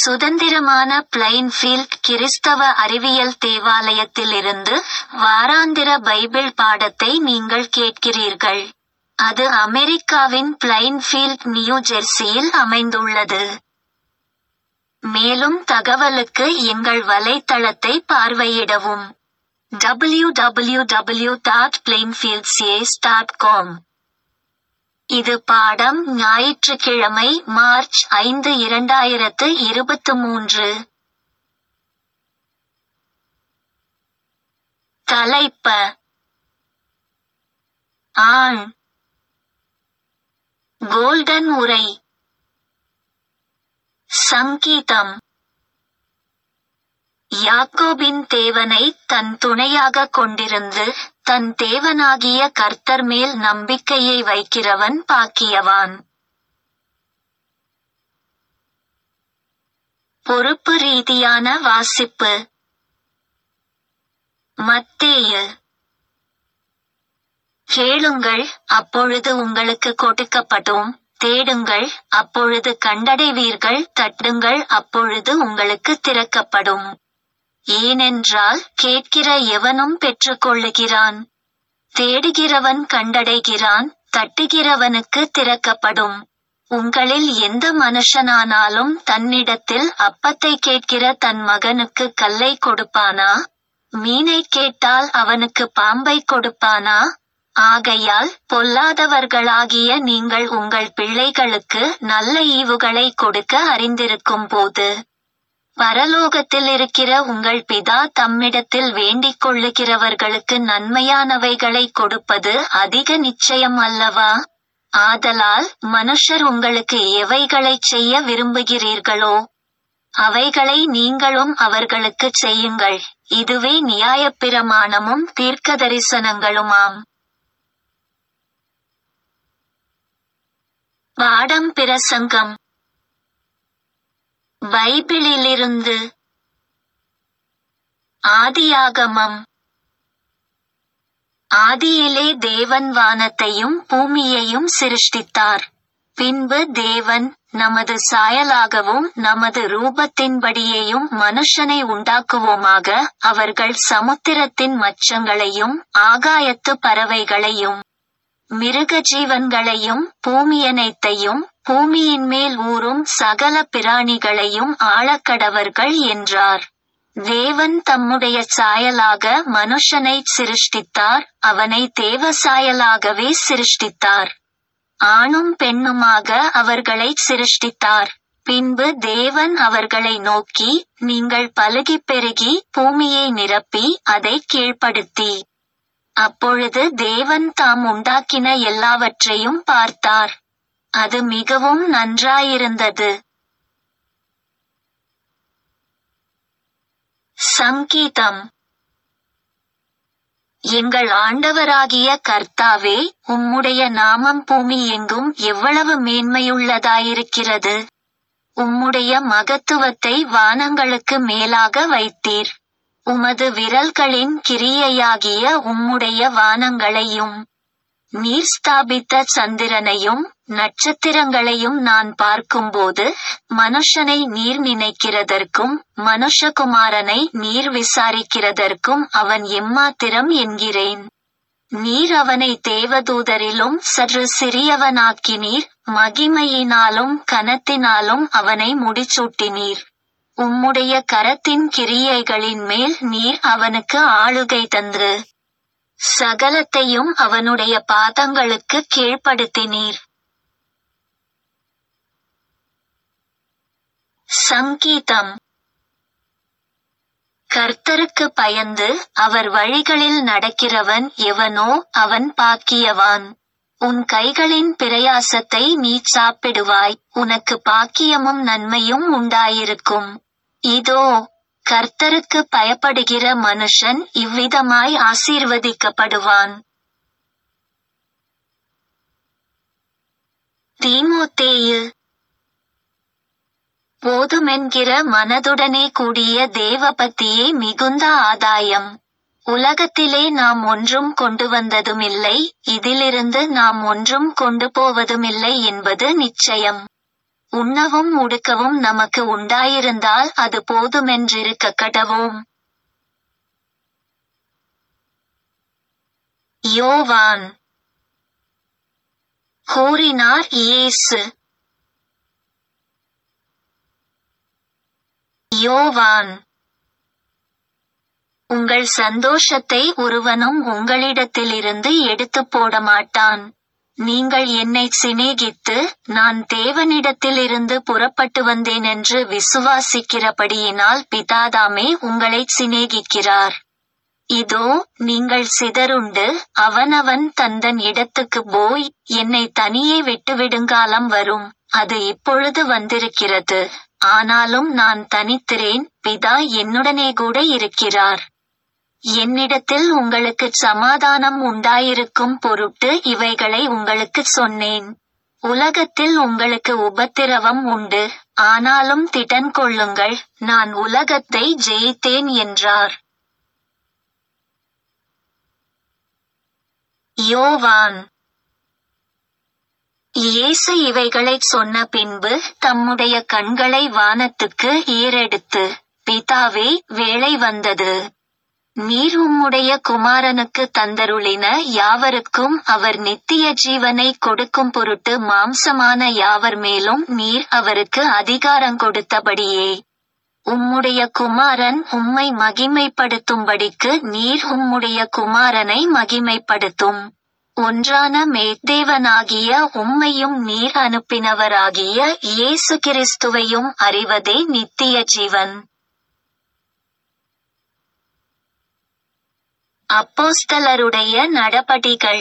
சுதந்திரமான பிளைன்ஃபீல்ட் கிறிஸ்தவ அறிவியல் தேவாலயத்திலிருந்து வாராந்திர பைபிள் பாடத்தை நீங்கள் கேட்கிறீர்கள். அது அமெரிக்காவின் பிளைன்ஃபீல்ட் நியூ ஜெர்சியில் அமைந்துள்ளது. மேலும் தகவலுக்கு எங்கள் வலைத்தளத்தை பார்வையிடவும். www.plainfieldcs.com இது பாடம் ஞாயிற்றுக்கிழமை மார்ச் ஐந்து இரண்டாயிரத்து இருபத்து மூன்று. தலைப்ப ஆண் கோல்டன் உரை சங்கீதம் யாக்கோபின் தேவனை தன் துணையாகக் கொண்டிருந்து தன் தேவனாகிய கர்த்தர் மேல் நம்பிக்கையை வைக்கிறவன் பாக்கியவான். பொறுப்பு ரீதியான வாசிப்பு மத்தேயு கேளுங்கள் அப்பொழுது உங்களுக்கு கொடுக்கப்படும் தேடுங்கள் அப்பொழுது கண்டடைவீர்கள் தட்டுங்கள் அப்பொழுது உங்களுக்கு திறக்கப்படும். ஏனென்றால் கேட்கிற எவனும் பெற்றுக்கொள்ளுகிறான். தேடுகிறவன் கண்டடைகிறான் தட்டுகிறவனுக்கு திறக்கப்படும். உங்களில் எந்த மனுஷனானாலும் தன்னிடத்தில் அப்பத்தை கேட்கிற தன் மகனுக்கு கல்லை கொடுப்பானா? மீனைக் கேட்டால் அவனுக்கு பாம்பைக் கொடுப்பானா? ஆகையால் பொல்லாதவர்களாகிய நீங்கள் உங்கள் பிள்ளைகளுக்கு நல்ல ஈவுகளை கொடுக்க அறிந்திருக்கும் போது பரலோகத்திலிருக்கிற உங்கள் பிதா தம்மிடத்தில் வேண்டிக் கொள்ளுகிறவர்களுக்கு நன்மையானவைகளை கொடுப்பது அதிக நிச்சயம் அல்லவா? ஆதலால் மனுஷர் உங்களுக்கு எவைகளைச் செய்ய விரும்புகிறீர்களோ அவைகளை நீங்களும் அவர்களுக்குச் செய்யுங்கள் இதுவே நியாயப்பிரமாணமும் தீர்க்கதரிசனங்களுமாம். பாடம் பிரசங்கம் பைபிளிலிருந்து ஆதியாகமம் ஆதியிலே தேவன் வானத்தையும் பூமியையும் சிருஷ்டித்தார். பின்பு தேவன் நமது சாயலாகவும் நமது ரூபத்தின்படியேயும் மனுஷனை உண்டாக்குவோமாக அவர்கள் சமுத்திரத்தின் மச்சங்களையும் ஆகாயத்து பறவைகளையும் மிருக ஜீவன்களையும் பூமியனைத்தையும் பூமியின்மேல் ஊரும் சகல பிராணிகளையும் ஆளக்கடவர்கள் என்றார். தேவன் தம்முடைய சாயலாக மனுஷனைச் சிருஷ்டித்தார் அவனை தேவ சாயலாகவே சிருஷ்டித்தார். ஆணும் பெண்ணுமாக அவர்களைச் சிருஷ்டித்தார். பின்பு தேவன் அவர்களை நோக்கி நீங்கள் பலுகிப் பெருகி பூமியை நிரப்பி அதைக் கீழ்ப்படுத்தி. அப்பொழுது தேவன் தாம் உண்டாக்கின எல்லாவற்றையும் பார்த்தார். அது மிகவும் நன்றாயிருந்தது. சங்கீதம் எங்கள் ஆண்டவராகிய கர்த்தாவே உம்முடைய நாமம் பூமி எங்கும் எவ்வளவு மேன்மையுள்ளதாயிருக்கிறது. உம்முடைய மகத்துவத்தை வானங்களுக்கு மேலாக வைத்தீர். உமது விரல்களின் கிரியையாகிய உம்முடைய வானங்களையும் நீர் ஸ்தாபித்த சந்திரனையும் நட்சத்திரங்களையும் நான் பார்க்கும்போது மனுஷனை நீர் நினைக்கிறதற்கும் மனுஷகுமாரனை நீர் விசாரிக்கிறதற்கும் அவன் எம்மாத்திரம் என்கிறேன். நீர் அவனை தேவதூதரிலும் சற்று சிறியவனாக்கினீர் மகிமையினாலும் கனத்தினாலும் அவனை முடிசூட்டினீர். உம்முடைய கரத்தின் கிரியைகளின் மேல் நீர் அவனுக்கு ஆளுகை தந்து சகலத்தையும் அவனுடைய பாதங்களுக்கு கீழ்ப்படுத்தினீர். சங்கீதம் கர்த்தருக்கு பயந்து அவர் வழிகளில் நடக்கிறவன் எவனோ அவன் பாக்கியவான். உன் கைகளின் பிரயாசத்தை நீ சாப்பிடுவாய் உனக்கு பாக்கியமும் நன்மையும் உண்டாயிருக்கும். இதோ கர்த்தருக்கு பயப்படுகிற மனுஷன் இவ்விதமாய் ஆசீர்வதிக்கப்படுவான். தீமோத்தேயு போதுமென்கிற மனதுடனே கூடிய தேவபக்தியே மிகுந்த ஆதாயம். உலகத்திலே நாம் ஒன்றும் கொண்டு வந்ததுமில்லை இதிலிருந்து நாம் ஒன்றும் கொண்டு போவதுமில்லை என்பது நிச்சயம். உண்ணவும் உடுக்கவும் நமக்கு உண்டாயிருந்தால் அது போதுமென்றிருக்க கடவோம் யோவான் கூறினார் இயேசு யோவான் உங்கள் சந்தோஷத்தை ஒருவனும் உங்களிடத்திலிருந்து எடுத்துப் போட மாட்டான் நீங்கள் என்னை சிநேகித்து நான் தேவனிடத்திலிருந்து புறப்பட்டு வந்தேன் என்று விசுவாசிக்கிறபடியினால் பிதாதாமே உங்களை சிநேகிக்கிறார் இதோ நீங்கள் சிதறுண்டு அவனவன் தந்தன் இடத்துக்கு போய் என்னை தனியே விட்டுவிடுங்காலம் வரும் அது இப்பொழுது வந்திருக்கிறது ஆனாலும் நான் தனித்திரேன் பிதா என்னுடனே கூட இருக்கிறார் என்னிடத்தில் உங்களுக்கு சமாதானம் உண்டாயிருக்கும் பொருட்டு இவைகளை உங்களுக்கு சொன்னேன் உலகத்தில் உங்களுக்கு உபத்திரவம் உண்டு ஆனாலும் திடன் கொள்ளுங்கள் நான் உலகத்தை ஜெயித்தேன் என்றார் யோவான் இயேசு இவைகளைச் சொன்ன பின்பு தம்முடைய கண்களை வானத்துக்கு ஏறெடுத்து பிதாவே வேளை வந்தது நீர் உம்முடைய குமாரனுக்கு தந்தருளின யாவருக்கும் அவர் நித்திய ஜீவனை கொடுக்கும் பொருட்டு மாம்சமான யாவர் மேலும் நீர் அவருக்கு அதிகாரம் கொடுத்தபடியே உம்முடைய குமாரன் உம்மை மகிமைப்படுத்தும்படிக்கு நீர் உம்முடைய குமாரனை மகிமைப்படுத்தும் ஒன்றான மேத்தேவனாகிய உம்மையும் நீர் அனுப்பினவராகிய இயேசு கிறிஸ்துவையும் அறிவதே நித்திய ஜீவன் அப்போஸ்தலருடைய நடபடிகள்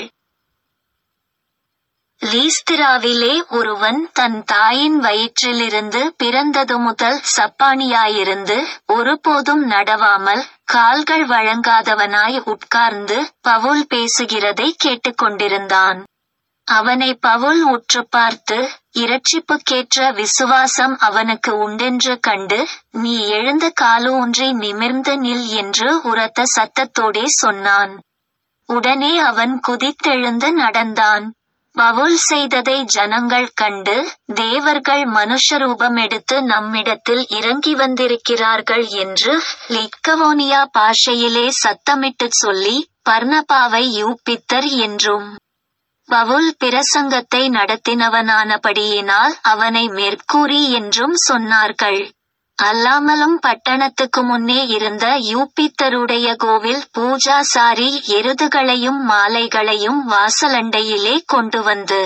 லீஸ்திராவிலே ஒருவன் தன் தாயின் வயிற்றிலிருந்து பிறந்தது முதல் சப்பானியாயிருந்து ஒருபோதும் நடவாமல் கால்கள் வழங்காதவனாய் உட்கார்ந்து பவுல் பேசுகிறதை கேட்டுக்கொண்டிருந்தான் அவனை பவுல் உற்று பார்த்து இரட்சிப்புக்கேற்ற விசுவாசம் அவனுக்கு உண்டென்று கண்டு நீ எழுந்த காலூன்றி நிமிர்ந்து நில் என்று உரத்த சத்தத்தோடே சொன்னான் உடனே அவன் குதித்தெழுந்து நடந்தான் பவுல் செய்ததை ஜனங்கள் கண்டு தேவர்கள் மனுஷரூபம் எடுத்து நம்மிடத்தில் இறங்கி வந்திருக்கிறார்கள் என்று லிக்கவோனியா பாஷையிலே சத்தமிட்டுச் சொல்லி பர்ணபாவை யூப்பித்தர் என்றும் பவுல் பிரசங்கத்தை நடத்தினவனானபடியினால் அவனை மெர்க்கூரி என்றும் சொன்னார்கள் அல்லாமலும் பட்டணத்துக்கு முன்னே இருந்த யூப்பித்தருடைய கோவில் பூஜாசாரி எருதுகளையும் மாலைகளையும் வாசலண்டையிலே கொண்டு வந்து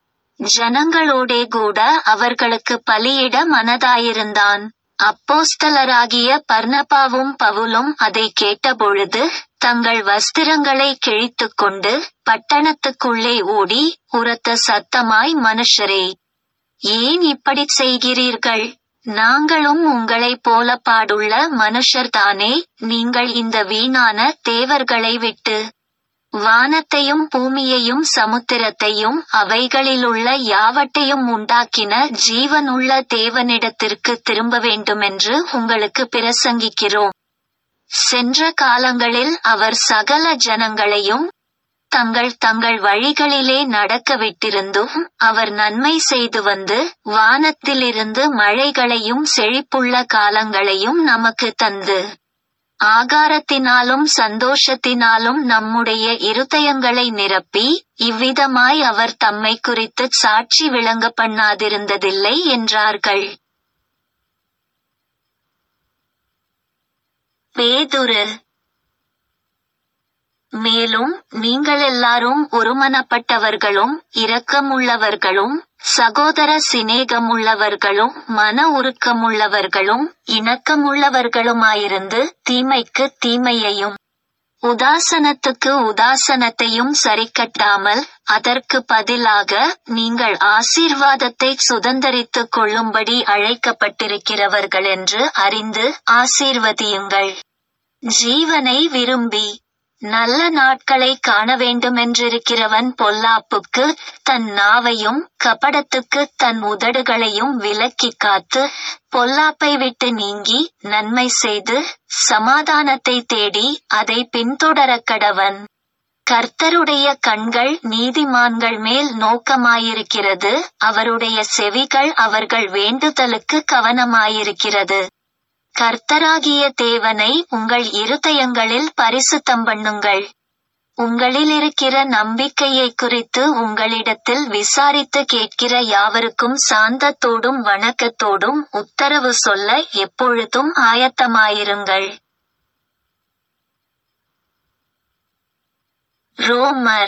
ஜனங்களோடே கூட அவர்களுக்கு பலியிட மனதாயிருந்தான் அப்போஸ்தலராகிய பர்ணபாவும் பவுலும் அதை கேட்டபொழுது தங்கள் வஸ்திரங்களை கிழித்துக் கொண்டு பட்டணத்துக்குள்ளே ஓடி உரத்த சத்தமாய் மனுஷரே ஏன் இப்படிச் செய்கிறீர்கள் நாங்களும் உங்களைப் போல பாடுள்ள மனுஷர்தானே நீங்கள் இந்த வீணான தேவர்களை விட்டு வானத்தையும் பூமியையும் சமுத்திரத்தையும் அவைகளிலுள்ள யாவட்டையும் உண்டாக்கின ஜீவனுள்ள தேவனிடத்திற்கு திரும்ப வேண்டுமென்று உங்களுக்கு பிரசங்கிக்கிறோம் சென்ற காலங்களில் அவர் சகல ஜனங்களையும் தங்கள் தங்கள் வழிகளிலே நடக்க விட்டிருந்தும் அவர் நன்மை செய்து வந்து வானத்திலிருந்து மழைகளையும் செழிப்புள்ள காலங்களையும் நமக்கு தந்து ஆகாரத்தினாலும் சந்தோஷத்தினாலும் நம்முடைய இருதயங்களை நிரப்பி இவ்விதமாய் அவர் தம்மை குறித்து சாட்சி விளங்க பண்ணாதிருந்ததில்லை என்றார்கள் பேதுரு மேலும் நீங்கள் எல்லாரும் ஒருமனப்பட்டவர்களும் இரக்கமுள்ளவர்களும் சகோதர சிநேகமுள்ளவர்களும் மன உருக்கமுள்ளவர்களும் இணக்கமுள்ளவர்களுமாயிருந்து தீமைக்கு தீமையையும் உதாசனத்துக்கு உதாசனத்தையும் சரிக்கட்டாமல் அதற்கு பதிலாக நீங்கள் ஆசீர்வாதத்தை சுதந்தரித்துக் கொள்ளும்படி அழைக்கப்பட்டிருக்கிறவர்கள் என்று அறிந்து ஆசீர்வதியுங்கள் ஜீவனை விரும்பி நல்ல நாட்களை காண வேண்டுமென்றிருக்கிறவன் பொல்லாப்புக்கு தன் நாவையும் கபடத்துக்கு தன் உதடுகளையும் விலக்கி காத்து பொல்லாப்பை விட்டு நீங்கி நன்மை செய்து சமாதானத்தை தேடி அதை பின்தொடரக் கடவன் கர்த்தருடைய கண்கள் நீதிமான்கள் மேல் நோக்கமாயிருக்கிறது அவருடைய செவிகள் அவர்கள் வேண்டுதலுக்கு கவனமாயிருக்கிறது கர்த்தராகிய தேவனை உங்கள் இருதயங்களில் பரிசுத்தம் பண்ணுங்கள் உங்களில் இருக்கிற நம்பிக்கையை குறித்து உங்களிடத்தில் விசாரித்து கேட்கிற யாவருக்கும் சாந்தத்தோடும் வணக்கத்தோடும் உத்தரவு சொல்ல எப்பொழுதும் ஆயத்தமாயிருங்கள் ரோமர்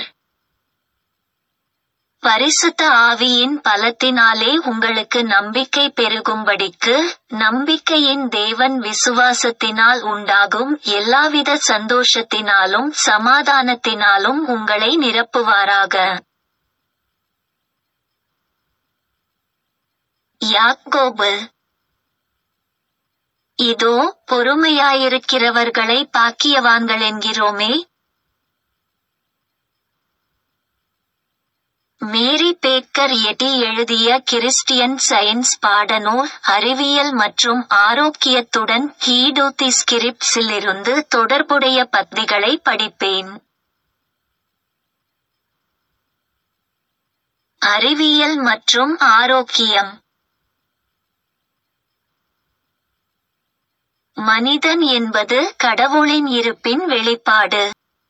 பரிசுத்த ஆவியின் பலத்தினாலே உங்களுக்கு நம்பிக்கை பெருகும்படிக்கு நம்பிக்கையின் தேவன் விசுவாசத்தினால் உண்டாகும் எல்லாவித சந்தோஷத்தினாலும் சமாதானத்தினாலும் உங்களை நிரப்புவாராக யாக்கோபு இதோ பொறுமையாயிருக்கிறவர்களை பாக்கியவான்கள் என்கிறோமே மேரி பேக்கர் எட்டி எழுதிய கிறிஸ்டியன் சயின்ஸ் பாடநூல் அறிவியல் மற்றும் ஆரோக்கியத்துடன் கீடூத்தி ஸ்கிரிப்ட்ஸிலிருந்து தொடர்புடைய பத்திகளை படிப்பேன் அறிவியல் மற்றும் ஆரோக்கியம் மனிதன் என்பது கடவுளின் இருப்பின் வெளிப்பாடு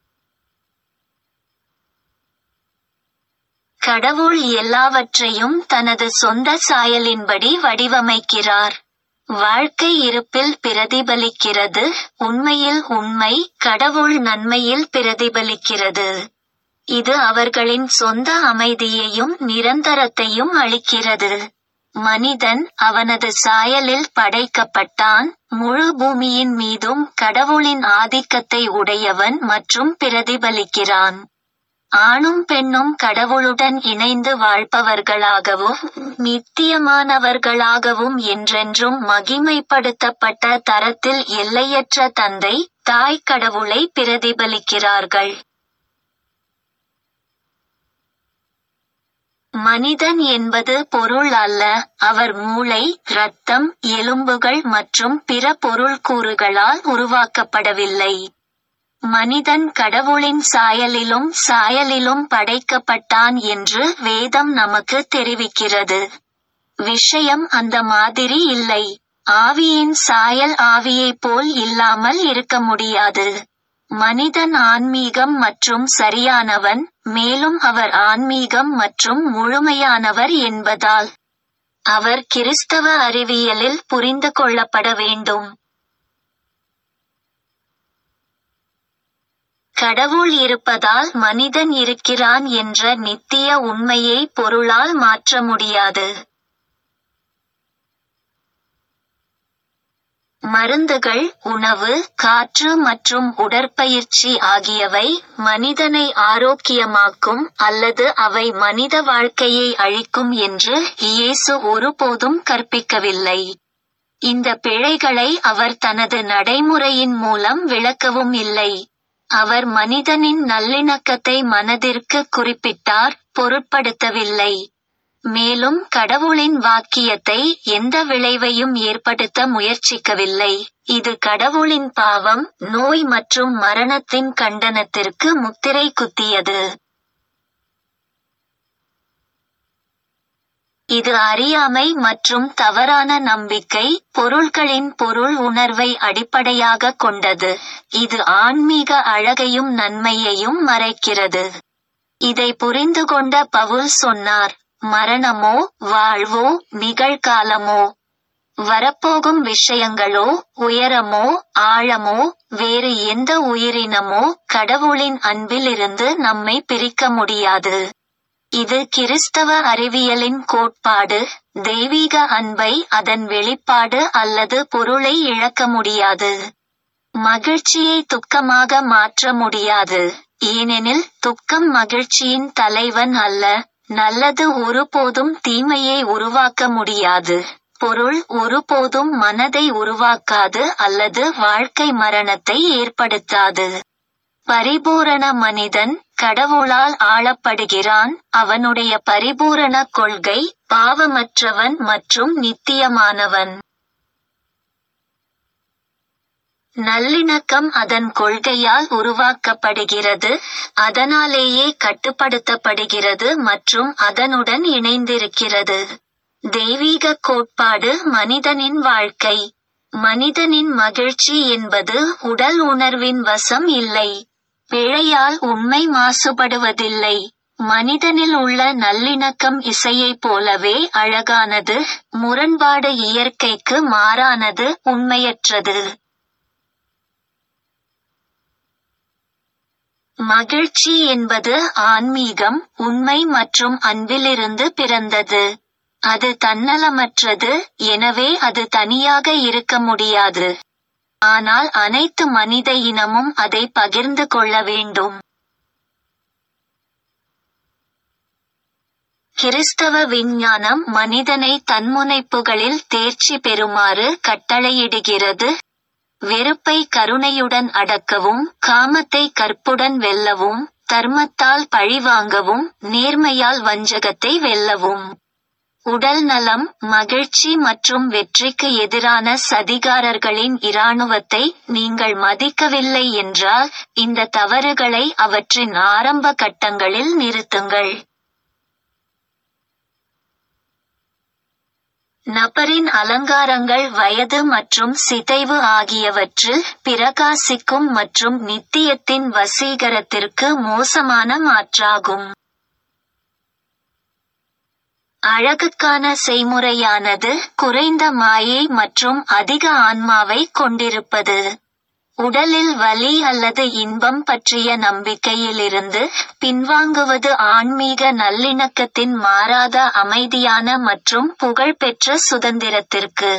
கடவுள் எல்லாவற்றையும் தனது சொந்த சாயலின்படி வடிவமைக்கிறார் வாழ்க்கை இருப்பில் பிரதிபலிக்கிறது உண்மையில் உண்மை கடவுள் நன்மையில் பிரதிபலிக்கிறது இது அவர்களின் சொந்த அமைதியையும் நிரந்தரத்தையும் அளிக்கிறது மனிதன் அவனது சாயலில் படைக்கப்பட்டான் முழு பூமியின் மீதும் கடவுளின் ஆதிக்கத்தை உடையவன் மற்றும் பிரதிபலிக்கிறான் ஆணும் பெண்ணும் கடவுளுடன் இணைந்து வாழ்பவர்களாகவும் நித்தியமானவர்களாகவும் என்றென்றும் மகிமைப்படுத்தப்பட்ட தரத்தில் எல்லையற்ற தந்தை தாய் கடவுளை பிரதிபலிக்கிறார்கள் மனிதன் என்பது பொருள் அல்ல அவர் மூளை இரத்தம் எலும்புகள் மற்றும் பிற பொருள்கூறுகளால் உருவாக்கப்படவில்லை மனிதன் கடவுளின் சாயலிலும் சாயலிலும் படைக்கப்பட்டான் என்று வேதம் நமக்கு தெரிவிக்கிறது விஷயம் அந்த மாதிரி இல்லை ஆவியின் சாயல் ஆவியைப் போல் இல்லாமல் இருக்க முடியாது மனிதன் ஆன்மீகம் மற்றும் சரியானவன் மேலும் அவர் ஆன்மீகம் மற்றும் முழுமையானவர் என்பதால் அவர் கிறிஸ்தவ அறிவியலில் புரிந்து கொள்ளப்பட வேண்டும் கடவுள் இருப்பதால் மனிதன் இருக்கிறான் என்ற நித்திய உண்மையை பொருளால் மாற்ற முடியாது மருந்துகள் உணவு காற்று மற்றும் உடற்பயிற்சி ஆகியவை மனிதனை ஆரோக்கியமாக்கும் அல்லது அவை மனித வாழ்க்கையை அழிக்கும் என்று இயேசு ஒருபோதும் கற்பிக்கவில்லை இந்த பிழைகளை அவர் தனது நடைமுறையின் மூலம் விளக்கவும் இல்லை அவர் மனிதனின் நல்லிணக்கத்தை மனதிற்கு குறிப்பிட்டார் பொருட்படுத்தவில்லை மேலும் கடவுளின் வாக்கியத்தை எந்த விளைவையும் ஏற்படுத்த முயற்சிக்கவில்லை இது கடவுளின் பாவம் நோய் மற்றும் மரணத்தின் கண்டனத்திற்கு முத்திரை குத்தியது இது அறியாமை மற்றும் தவறான நம்பிக்கை பொருள்களின் பொருள் உணர்வை அடிப்படையாக கொண்டது இது ஆன்மீக அழகையும் நன்மையையும் மறைக்கிறது இதை புரிந்து கொண்ட பவுல் சொன்னார் மரணமோ வாழ்வோ நிகழ்காலமோ வரப்போகும் விஷயங்களோ உயரமோ ஆழமோ வேறு எந்த உயிரினமோ கடவுளின் அன்பிலிருந்து நம்மை பிரிக்க முடியாது இது கிறிஸ்தவ அறிவியலின் கோட்பாடு தெய்வீக அன்பை அதன் வெளிப்பாடு அல்லது பொருளை இழக்க முடியாது மகிழ்ச்சியை துக்கமாக மாற்ற முடியாது ஏனெனில் துக்கம் மகிழ்ச்சியின் தலைவன் அல்ல நல்லது ஒருபோதும் தீமையை உருவாக்க முடியாது பொருள் ஒருபோதும் மனதை உருவாக்காது அல்லது வாழ்க்கை மரணத்தை ஏற்படுத்தாது பரிபூரண மனிதன் கடவுளால் ஆளப்படுகிறான் அவனுடைய பரிபூரண கொள்கை பாவமற்றவன் மற்றும் நித்தியமானவன் நல்லிணக்கம் அதன் கொள்கையால் உருவாக்கப்படுகிறது அதனாலேயே கட்டுப்படுத்தப்படுகிறது மற்றும் அதனுடன் இணைந்திருக்கிறது தெய்வீக கோட்பாடு மனிதனின் வாழ்க்கை மனிதனின் மகிழ்ச்சி என்பது உடல் உணர்வின் வசம் இல்லை பிழையால் உண்மை மாசுபடுவதில்லை மனிதனில் உள்ள நல்லிணக்கம் இசையைப் போலவே அழகானது முரண்பாடு இயற்கைக்கு மாறானது உண்மையற்றது மகிழ்ச்சி என்பது ஆன்மீகம் உண்மை மற்றும் அன்பிலிருந்து பிறந்தது அது தன்னலமற்றது எனவே அது தனியாக இருக்க முடியாது ஆனால் அனைத்து மனித இனமும் அதை பகிர்ந்து கொள்ள வேண்டும் கிறிஸ்தவ விஞ்ஞானம் மனிதனை தன்முனைப்புகளில் தேர்ச்சி பெறுமாறு கட்டளையிடுகிறது வெறுப்பை கருணையுடன் அடக்கவும் காமத்தை கற்புடன் வெல்லவும் தர்மத்தால் பழிவாங்கவும் நேர்மையால் வஞ்சகத்தை வெல்லவும் உடல் நலம் மகிழ்ச்சி மற்றும் வெற்றிக்கு எதிரான சதிகாரர்களின் இராணுவத்தை நீங்கள் மதிக்கவில்லை என்றால் இந்த தவறுகளை அவற்றின் ஆரம்ப கட்டங்களில் நிறுத்துங்கள் நபரின் அலங்காரங்கள் வயது மற்றும் சிதைவு ஆகியவற்றில் பிரகாசிக்கும் மற்றும் நித்தியத்தின் வசீகரத்திற்கு மோசமான மாற்றாகும் அழகுக்கான செய்முறையானது குறைந்த மாயை மற்றும் அதிக ஆன்மாவை கொண்டிருப்பது உடலில் வலி அல்லது இன்பம் பற்றிய நம்பிக்கையிலிருந்து பின்வாங்குவது ஆன்மீக நல்லிணக்கத்தின் மாறாத அமைதியான மற்றும் புகழ்பெற்ற சுதந்திரத்திற்கு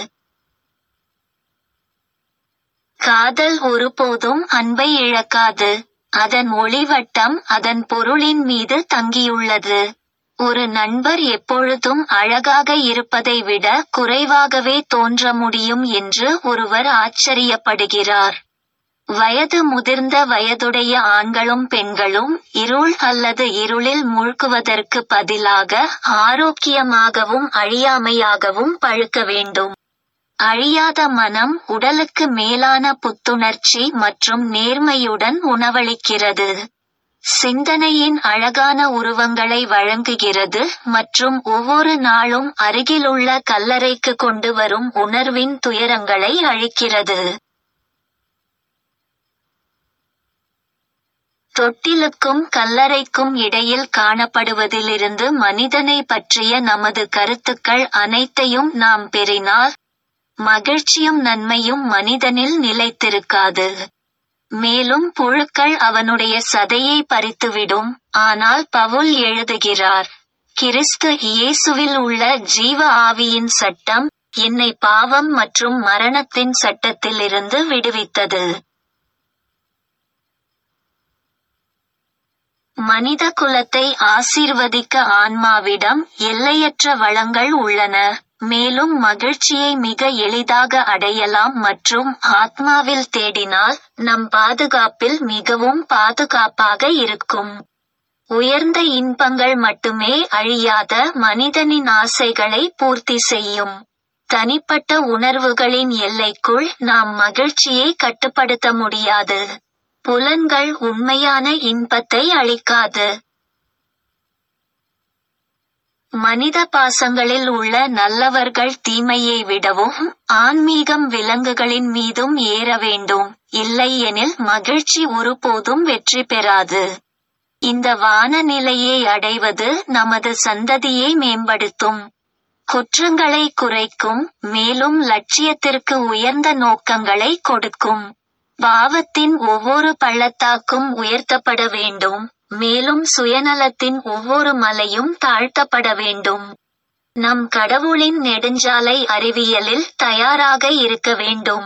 காதல் ஒருபோதும் அன்பை இழக்காது அதன் ஒளிவட்டம் அதன் பொருளின் மீது தங்கியுள்ளது ஒரு நண்பர் எப்பொழுதும் அழகாக இருப்பதை விட குறைவாகவே தோன்ற முடியும் என்று ஒருவர் ஆச்சரியப்படுகிறார் வயது முதிர்ந்த வயதுடைய ஆண்களும் பெண்களும் இருள் அல்லது இருளில் மூழ்குவதற்கு பதிலாக ஆரோக்கியமாகவும் அழியாமையாகவும் பழுக்க வேண்டும் அழியாத மனம் உடலுக்கு மேலான புத்துணர்ச்சி மற்றும் நேர்மையுடன் உணவளிக்கிறது சிந்தனையின் அழகான உருவங்களை வழங்குகிறது மற்றும் ஒவ்வொரு நாளும் அருகிலுள்ள கல்லறைக்கு கொண்டு வரும் உணர்வின் துயரங்களை அழிக்கிறது தொட்டிலுக்கும் கல்லறைக்கும் இடையில் காணப்படுவதிலிருந்து மனிதனை பற்றிய நமது கருத்துக்கள் அனைத்தையும் நாம் பெறினால் மகிழ்ச்சியும் நன்மையும் மனிதனில் நிலைத்திருக்காது மேலும் புழுக்கள் அவனுடைய சதையை பறித்துவிடும் ஆனால் பவுல் எழுதுகிறார் கிறிஸ்து இயேசுவில் உள்ள ஜீவ ஆவியின் சட்டம் என்னை பாவம் மற்றும் மரணத்தின் சட்டத்திலிருந்து விடுவித்தது மனித குலத்தை ஆசீர்வதிக்க ஆன்மாவிடம் எல்லையற்ற வளங்கள் உள்ளன மேலும் மகிழ்ச்சியை மிக எளிதாக அடையலாம் மற்றும் ஆத்மாவில் தேடினால் நம் பாதுகாப்பில் மிகவும் பாதுகாப்பாக இருக்கும் உயர்ந்த இன்பங்கள் மட்டுமே அழியாத மனிதனின் ஆசைகளை பூர்த்தி செய்யும் தனிப்பட்ட உணர்வுகளின் எல்லைக்குள் நாம் மகிழ்ச்சியை கட்டுப்படுத்த முடியாது புலன்கள் உண்மையான இன்பத்தை அளிக்காது மனித பாசங்களில் உள்ள நல்லவர்கள் தீமையை விடவும் ஆன்மீகம் விலங்குகளின் மீதும் ஏற வேண்டும் இல்லையெனில் மகிழ்ச்சி ஒருபோதும் வெற்றி பெறாது இந்த வானநிலையை அடைவது நமது சந்ததியை மேம்படுத்தும் குற்றங்களை குறைக்கும் மேலும் லட்சியத்திற்கு உயர்ந்த நோக்கங்களை கொடுக்கும் பாவத்தின் ஒவ்வொரு பள்ளத்தாக்கும் உயர்த்தப்பட வேண்டும் மேலும் சுயநலத்தின் ஒவ்வொரு மலையும் தாழ்த்தப்பட வேண்டும் நம் கடவுளின் நெடுஞ்சாலை அறிவியலில் தயாராக இருக்க வேண்டும்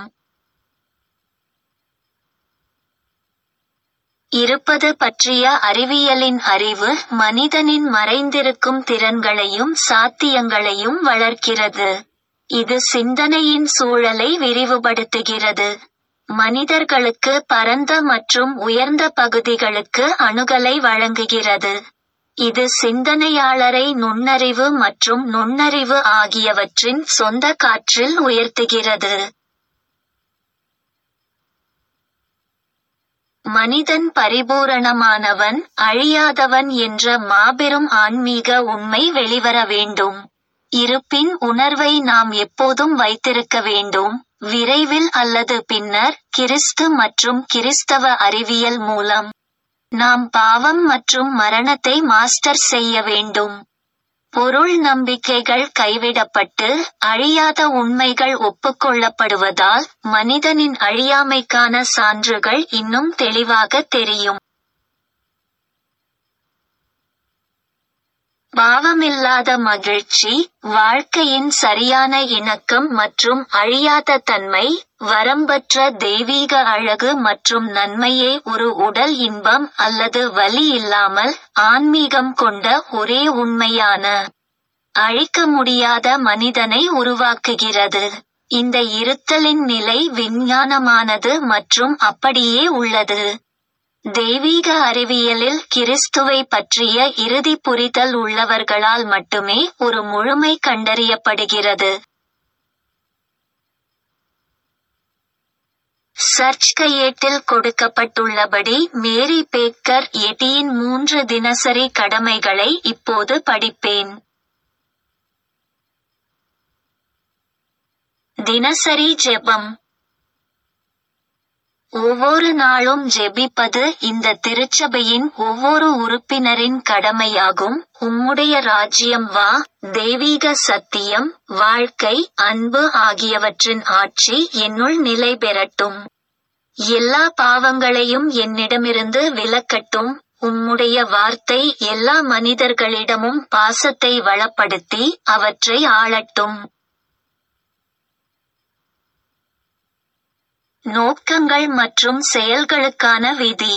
இருப்பது பற்றிய அறிவியலின் அறிவு மனிதனின் மறைந்திருக்கும் திறன்களையும் சாத்தியங்களையும் வளர்க்கிறது இது சிந்தனையின் சூழலை விரிவுபடுத்துகிறது மனிதர்களுக்கு பரந்த மற்றும் உயர்ந்த பகுதிகளுக்கு அணுகலை வழங்குகிறது இது சிந்தனையாளரை நுண்ணறிவு மற்றும் நுண்ணறிவு ஆகியவற்றின் சொந்த காற்றில் உயர்த்துகிறது மனிதன் பரிபூரணமானவன் அழியாதவன் என்ற மாபெரும் ஆன்மீக உண்மை வெளிவர வேண்டும் இருப்பின் உணர்வை நாம் எப்போதும் வைத்திருக்க வேண்டும் விரைவில் அல்லது பின்னர் கிறிஸ்து மற்றும் கிறிஸ்தவ அறிவியல் மூலம் நாம் பாவம் மற்றும் மரணத்தை மாஸ்டர் செய்ய வேண்டும் பொருள் நம்பிக்கைகள் கைவிடப்பட்டு அழியாத உண்மைகள் ஒப்புக்கொள்ளப்படுவதால் மனிதனின் அழியாமைக்கான சான்றுகள் இன்னும் தெளிவாக தெரியும் பாவமில்லாத மகிழ்ச்சி வாழ்க்கையின் சரியான இணக்கம் மற்றும் அழியாத தன்மை வரம்பற்ற தெய்வீக அழகு மற்றும் நன்மையை ஒரு உடல் இன்பம் அல்லது வலி இல்லாமல் ஆன்மீகம் கொண்ட ஒரே உண்மையான அழிக்க முடியாத மனிதனை உருவாக்குகிறது இந்த இருத்தலின் நிலை விஞ்ஞானமானது மற்றும் அப்படியே உள்ளது தெய்வீக அறிவியலில் கிறிஸ்துவை பற்றிய இறுதி புரிதல் உள்ளவர்களால் மட்டுமே ஒரு முழுமை கண்டறியப்படுகிறது சர்ச் கையேட்டில் கொடுக்கப்பட்டுள்ளபடி மேரி பேக்கர் எட்டியின் மூன்று தினசரி கடமைகளை இப்போது படிப்பேன் தினசரி ஜெபம் ஒவ்வொரு நாளும் ஜெபிப்பது இந்த திருச்சபையின் ஒவ்வொரு உறுப்பினரின் கடமையாகும் உம்முடைய ராஜ்யம் வா தெய்வீக சத்தியம் வாழ்க்கை அன்பு ஆகியவற்றின் ஆட்சி என்னுள் நிலை பெறட்டும் எல்லா பாவங்களையும் என்னிடமிருந்து விலக்கட்டும் உம்முடைய வார்த்தை எல்லா மனிதர்களிடமும் பாசத்தை வளப்படுத்தி அவற்றை ஆளட்டும் நோக்கங்கள் மற்றும் செயல்களுக்கான விதி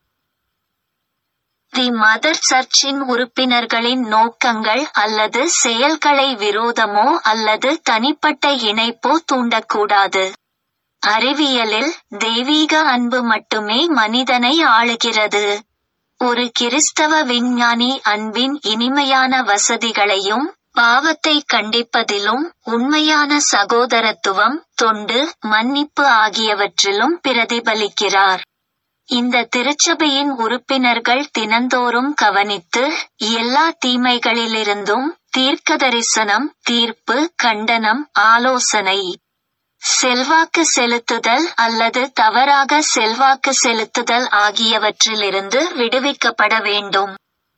தி மதர் சர்ச்சின் உறுப்பினர்களின் நோக்கங்கள் அல்லது செயல்களை விரோதமோ அல்லது தனிப்பட்ட இணைப்போ தூண்டக்கூடாது அறிவியலில் தெய்வீக அன்பு மட்டுமே மனிதனை ஆளுகிறது ஒரு கிறிஸ்தவ விஞ்ஞானி அன்பின் இனிமையான வசதிகளையும் பாவத்தை கண்டிப்பதிலும் உண்மையான சகோதரத்துவம் தொண்டு மன்னிப்பு ஆகியவற்றிலும் பிரதிபலிக்கிறார் இந்த திருச்சபையின் உறுப்பினர்கள் தினந்தோறும் கவனித்து எல்லா தீமைகளிலிருந்தும் தீர்க்கதரிசனம் தீர்ப்பு கண்டனம் ஆலோசனை செல்வாக்கு செலுத்துதல் அல்லது தவறாக செல்வாக்கு செலுத்துதல் ஆகியவற்றிலிருந்து விடுவிக்கப்பட வேண்டும்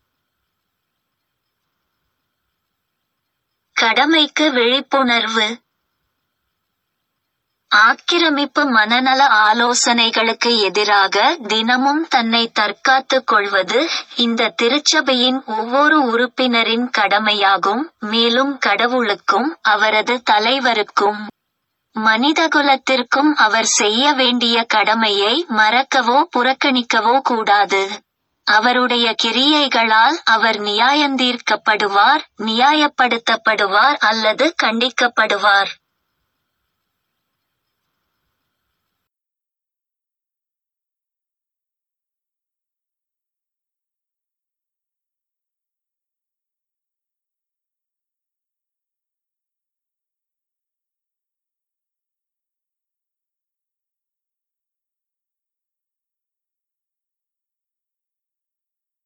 கடமைக்கு விழிப்புணர்வு ஆக்கிரமிப்பு மனநல ஆலோசனைகளுக்கு எதிராக தினமும் தன்னை தற்காத்துக் கொள்வது இந்த திருச்சபையின் ஒவ்வொரு உறுப்பினரின் கடமையாகும் மேலும் கடவுளுக்கும் அவரது தலைவருக்கும் மனிதகுலத்திற்கும் அவர் செய்ய வேண்டிய கடமையை மறக்கவோ புறக்கணிக்கவோ கூடாது அவருடைய கிரியைகளால் அவர் நியாயந்தீர்க்கப்படுவார் நியாயப்படுத்தப்படுவார் அல்லது கண்டிக்கப்படுவார்